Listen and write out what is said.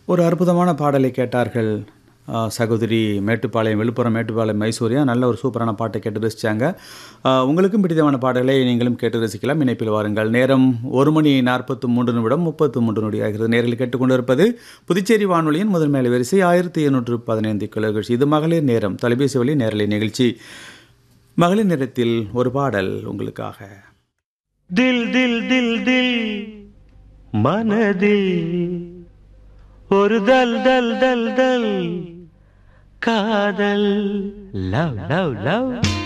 ஒரு அற்புதமான பாடலை கேட்டார்கள் ஆ, சகோதரி மேட்டுப்பாளையம் விழுப்புரம் மேட்டுப்பாளையம் மைசூரியா நல்ல ஒரு சூப்பரான பாட்டை கேட்டு ரசித்தாங்க உங்களுக்கும் பிடித்தமான பாடலை நீங்களும் கேட்டு ரசிக்கலாம் இணைப்பில் வாருங்கள் நேரம் ஒரு மணி நாற்பத்து மூன்று நிமிடம் முப்பத்து மூன்று நொடி ஆகிறது நேரில் கேட்டுக்கொண்டிருப்பது புதுச்சேரி வானொலியின் முதன்மை வரிசை ஆயிரத்தி இருநூற்று பதினைந்து கிலோகிராம் இது மகளிர் நேரம் தொலைபேசி வழி நேரலை நிகழ்ச்சி மகளிர் நேரத்தில் ஒரு பாடல் உங்களுக்காக தில் தில் தில் தில் மனதில் ஒரு தல் தல் தல் தல் காதல் லவ் லவ் லவ்